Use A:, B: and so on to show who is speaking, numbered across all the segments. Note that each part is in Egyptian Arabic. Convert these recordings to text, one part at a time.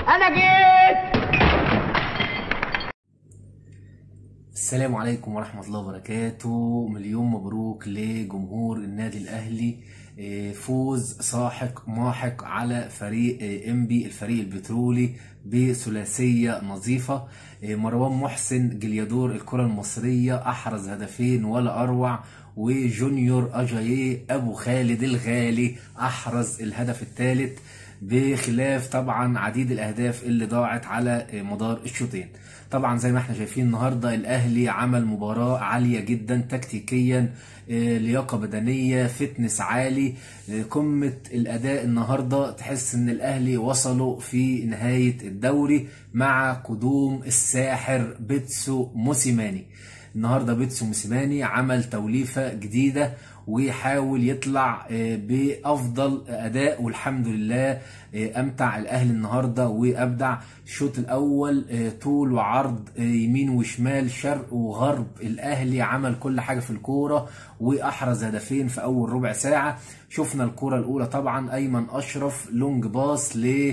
A: انا جيت
B: السلام عليكم ورحمة الله وبركاته مليون مبروك لجمهور النادي الأهلي آه، فوز ساحق ماحق على فريق آه، انبي الفريق البترولي بثلاثية نظيفة آه، مروان محسن جليادور الكرة المصرية أحرز هدفين ولا أروع وجونيور أجاييه أبو خالد الغالي أحرز الهدف الثالث بخلاف طبعا عديد الاهداف اللي ضاعت على مدار الشوطين طبعا زي ما احنا شايفين النهارده الاهلي عمل مباراه عاليه جدا تكتيكيا آه، لياقه بدنيه فتنس عالي آه، قمه الاداء النهارده تحس ان الاهلي وصلوا في نهايه الدوري مع قدوم الساحر بيتسو موسيماني النهارده بيتسو موسيماني عمل توليفه جديده ويحاول يطلع آه، بافضل اداء والحمد لله آه، امتع الاهلي النهارده وابدع الشوط الاول آه، طول وعرض آه، يمين وشمال شرق وغرب الاهلي عمل كل حاجه في الكوره واحرز هدفين في اول ربع ساعه شفنا الكوره الاولى طبعا ايمن اشرف لونج باص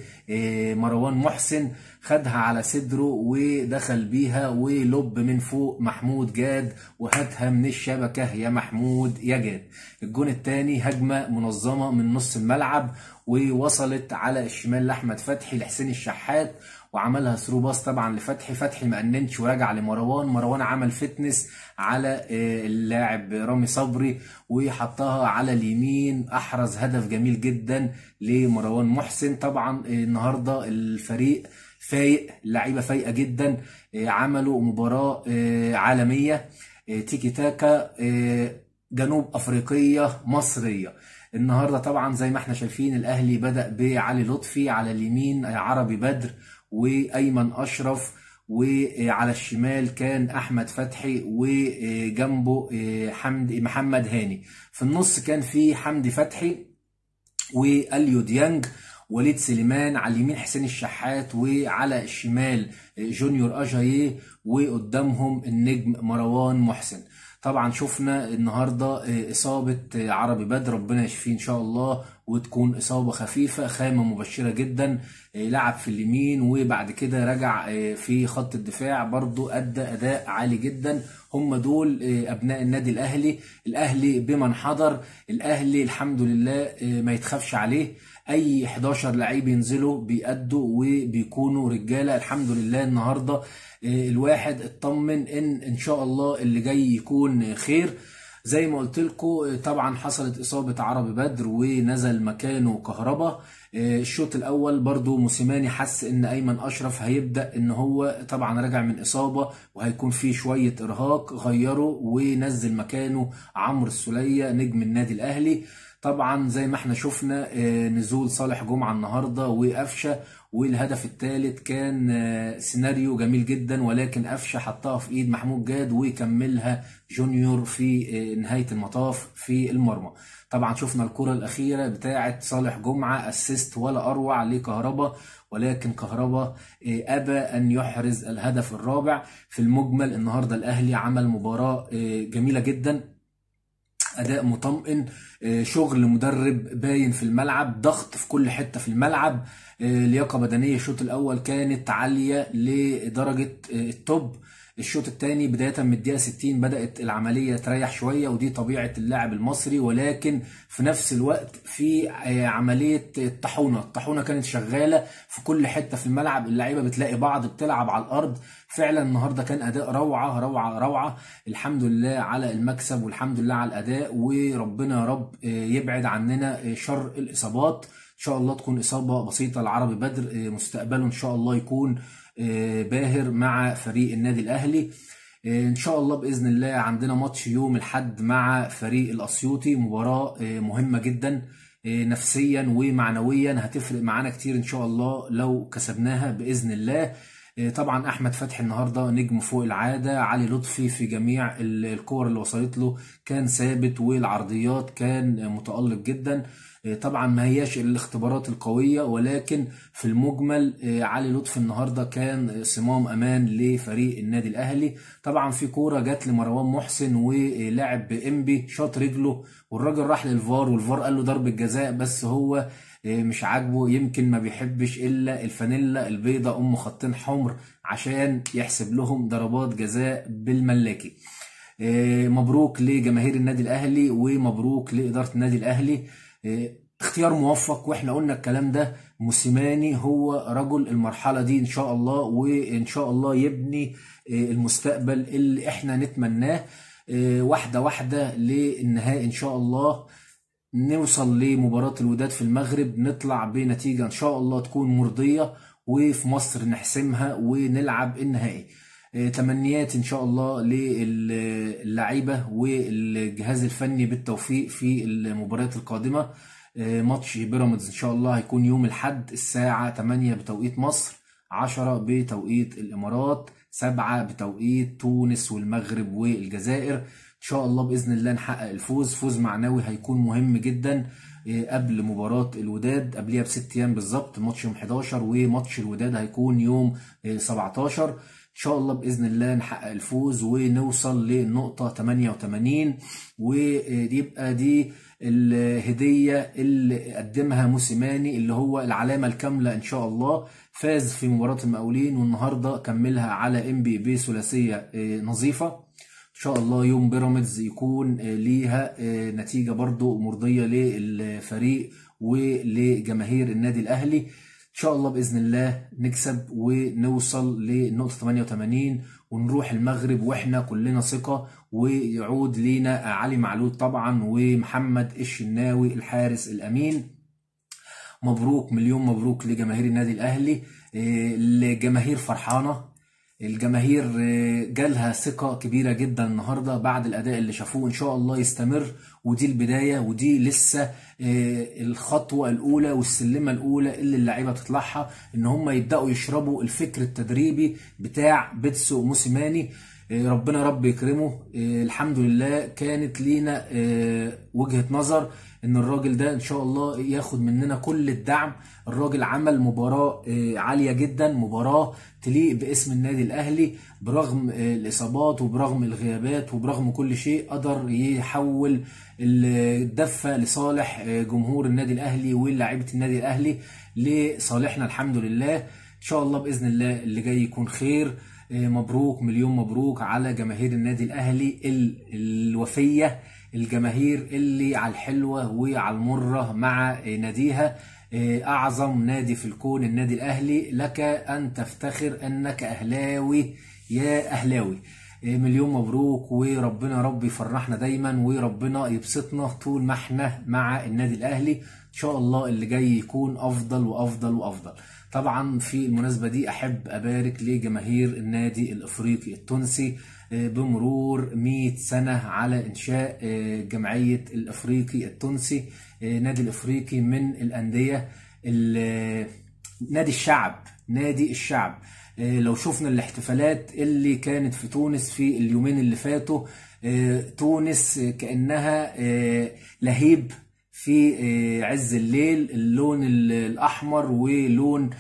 B: لمروان محسن خدها على صدره ودخل بيها ولب من فوق محمود جاد وهاتها من الشبكه يا محمود يا جاد الجون الثاني هجمه منظمه من نص الملعب ووصلت على الشمال لاحمد فتحي لحسين الشحات وعملها ثرو باص طبعا لفتحي فتحي ما اننش ورجع لمروان مروان عمل فتنس على آه، اللاعب رامي صبري وحطها على اليمين احرز هدف جميل جدا لمروان محسن طبعا آه، النهارده الفريق فايق اللعيبه فايقه جدا آه، عملوا مباراه آه، عالميه آه، تيكي تاكا آه، جنوب افريقيه مصريه النهارده طبعا زي ما احنا شايفين الاهلي بدا بعلي لطفي على اليمين آه، عربي بدر وايمن اشرف وعلى الشمال كان احمد فتحي وجنبه آه، حمد محمد هاني في النص كان في حمدي فتحي واليو ديانج وليد سليمان على اليمين حسين الشحات وعلى الشمال جونيور اجاييه وقدامهم النجم مروان محسن طبعا شفنا النهارده اصابه عربي بدر ربنا يشفيه ان شاء الله وتكون اصابه خفيفه خامه مبشره جدا لعب في اليمين وبعد كده رجع في خط الدفاع برضو ادى اداء عالي جدا هم دول ابناء النادي الاهلي الاهلي بمن حضر الاهلي الحمد لله ما يتخافش عليه اي 11 لعيب ينزلوا بيأدوا وبيكونوا رجاله الحمد لله النهارده آه، الواحد اطمن ان ان شاء الله اللي جاي يكون خير زي ما قلت لكم طبعا حصلت اصابه عربي بدر ونزل مكانه كهربا آه، الشوط الاول برضو موسيماني حس ان ايمن اشرف هيبدا ان هو طبعا راجع من اصابه وهيكون فيه شويه ارهاق غيره ونزل مكانه عمرو السوليه نجم النادي الاهلي طبعا زي ما احنا شفنا آه، نزول صالح جمعه النهارده وقفشه والهدف الثالث كان آه، سيناريو جميل جدا ولكن قفشه حطها في ايد محمود جاد وكملها جونيور في آه، نهايه المطاف في المرمى طبعا شفنا الكره الاخيره بتاعه صالح جمعه اسيست ولا اروع لكهربا ولكن كهربا آه، ابى ان يحرز الهدف الرابع في المجمل النهارده الاهلي عمل مباراه آه، جميله جدا اداء مطمئن آه، شغل مدرب باين في الملعب ضغط في كل حته في الملعب آه، لياقه بدنيه الشوط الاول كانت عاليه لدرجه آه، التوب الشوط الثاني بدايه من الدقيقه 60 بدات العمليه تريح شويه ودي طبيعه اللاعب المصري ولكن في نفس الوقت في آه، عمليه الطاحونه الطاحونه كانت شغاله في كل حته في الملعب اللعيبه بتلاقي بعض بتلعب على الارض فعلا النهارده كان اداء روعه روعه روعه الحمد لله على المكسب والحمد لله على الاداء وربنا يا رب آه، يبعد عننا آه، شر الاصابات ان شاء الله تكون اصابه بسيطه لعربي بدر آه، مستقبله ان شاء الله يكون آه، باهر مع فريق النادي الاهلي آه، ان شاء الله باذن الله عندنا ماتش يوم الاحد مع فريق الاسيوطي مباراه آه، مهمه جدا آه، نفسيا ومعنويا هتفرق معانا كتير ان شاء الله لو كسبناها باذن الله آه، طبعا احمد فتحي النهارده نجم فوق العاده علي لطفي في جميع ال- الكور اللي وصلت له كان ثابت والعرضيات كان متالق جدا آه، طبعا ما هياش الاختبارات القويه ولكن في المجمل آه، علي لطفي النهارده كان صمام امان لفريق النادي الاهلي طبعا في كوره جت لمروان محسن ولعب بانبي شاط رجله والراجل راح للفار والفار قال له ضربه جزاء بس هو آه، مش عاجبه يمكن ما بيحبش الا الفانيلا البيضة ام خطين حمر عشان يحسب لهم ضربات جزاء بالملاكي آه، مبروك لجماهير النادي الاهلي ومبروك لاداره النادي الاهلي آه، اختيار موفق واحنا قلنا الكلام ده موسيماني هو رجل المرحله دي ان شاء الله وان شاء الله يبني آه، المستقبل اللي احنا نتمناه آه، واحده واحده للنهائي ان شاء الله نوصل لمباراة الوداد في المغرب نطلع بنتيجة إن شاء الله تكون مرضية وفي مصر نحسمها ونلعب النهائي آه، تمنيات إن شاء الله للعيبة والجهاز الفني بالتوفيق في المباريات القادمة آه، ماتش بيراميدز إن شاء الله هيكون يوم الحد الساعة 8 بتوقيت مصر 10 بتوقيت الإمارات 7 بتوقيت تونس والمغرب والجزائر ان شاء الله باذن الله نحقق الفوز فوز معنوي هيكون مهم جدا إيه، قبل مباراه الوداد قبليها بست ايام بالظبط ماتش يوم 11 وماتش الوداد هيكون يوم إيه، 17 ان شاء الله باذن الله نحقق الفوز ونوصل للنقطه 88 ويبقى دي الهديه اللي قدمها موسيماني اللي هو العلامه الكامله ان شاء الله فاز في مباراه المقاولين والنهارده كملها على انبي بثلاثيه إيه، نظيفه ان شاء الله يوم بيراميدز يكون آه، ليها آه، نتيجة برضو مرضية للفريق ولجماهير النادي الاهلي ان شاء الله باذن الله نكسب ونوصل لنقطة 88 ونروح المغرب واحنا كلنا ثقة ويعود لينا علي معلول طبعا ومحمد الشناوي الحارس الامين مبروك مليون مبروك لجماهير النادي الاهلي آه، الجماهير فرحانه الجماهير آه، جالها ثقة كبيرة جدا النهاردة بعد الأداء اللي شافوه إن شاء الله يستمر ودي البداية ودي لسه آه، الخطوة الأولى والسلمة الأولى اللي اللعيبة تطلعها إن هم يبدأوا يشربوا الفكر التدريبي بتاع بيتسو موسيماني آه، ربنا رب يكرمه آه، الحمد لله كانت لينا آه، وجهة نظر ان الراجل ده ان شاء الله ياخد مننا كل الدعم الراجل عمل مباراة آه، عالية جدا مباراة تليق باسم النادي الاهلي برغم آه، الاصابات وبرغم الغيابات وبرغم كل شيء قدر يحول الدفة لصالح آه، جمهور النادي الاهلي ولاعيبة النادي الاهلي لصالحنا الحمد لله ان شاء الله باذن الله اللي جاي يكون خير آه، مبروك مليون مبروك على جماهير النادي الاهلي ال- الوفيه الجماهير اللي على الحلوه وعلى المره مع آه، ناديها آه، اعظم نادي في الكون النادي الاهلي لك ان تفتخر انك اهلاوي يا اهلاوي آه، مليون مبروك وربنا رب يفرحنا دايما وربنا يبسطنا طول ما احنا مع النادي الاهلي ان شاء الله اللي جاي يكون افضل وافضل وافضل طبعا في المناسبة دي أحب أبارك لجماهير النادي الإفريقي التونسي آه، بمرور 100 سنة على إنشاء آه، جمعية الإفريقي التونسي آه، نادي الإفريقي من الأندية ال- نادي الشعب نادي الشعب آه، لو شفنا الاحتفالات اللي كانت في تونس في اليومين اللي فاتوا آه، تونس آه، كأنها آه، لهيب في آه، عز الليل اللون ال- الأحمر ولون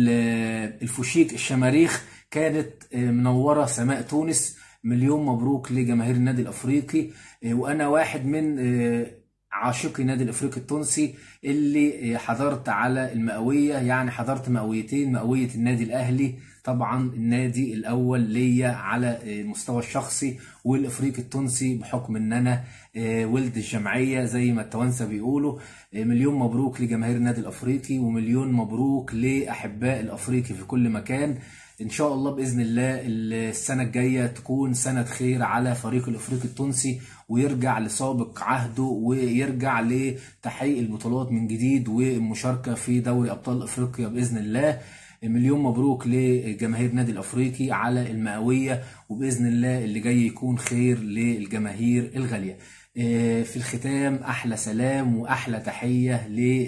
B: ال- الفوشيك الشماريخ كانت آه، منورة سماء تونس مليون مبروك لجماهير النادي الأفريقي آه، وأنا واحد من آه، عاشقي النادي الافريقي التونسي اللي حضرت على المئويه يعني حضرت مئويتين مئويه النادي الاهلي طبعا النادي الاول ليا على المستوى الشخصي والافريقي التونسي بحكم ان انا ولد الجمعيه زي ما التوانسه بيقولوا مليون مبروك لجماهير النادي الافريقي ومليون مبروك لاحباء الافريقي في كل مكان ان شاء الله باذن الله السنه الجايه تكون سنه خير على فريق الافريقي التونسي ويرجع لسابق عهده ويرجع لتحقيق البطولات من جديد والمشاركه في دوري ابطال افريقيا باذن الله مليون مبروك لجماهير النادي الافريقي على المئويه وباذن الله اللي جاي يكون خير للجماهير الغاليه آه، في الختام احلى سلام واحلى تحيه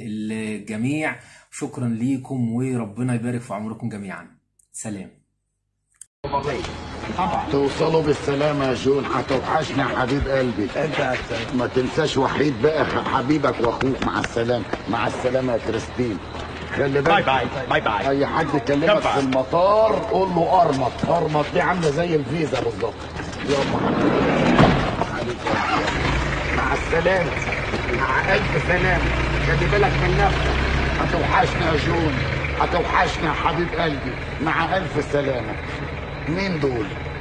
B: للجميع شكرا ليكم وربنا يبارك في عمركم جميعا سلام
A: توصلوا بالسلامة يا جون هتوحشنا يا حبيب قلبي
C: انت احسن
A: ما تنساش وحيد بقى حبيبك واخوك مع السلامة مع السلامة يا كريستين خلي بالك
C: باي باي باي باي
A: اي حد يكلمك
C: كفى.
A: في المطار قول له ارمط ارمط دي عامله زي الفيزا بالظبط يلا حبيبي مع السلامة مع ألف سلامة خلي بالك من نفسك هتوحشني يا جون هتوحشني يا حبيب قلبي مع الف سلامه مين دول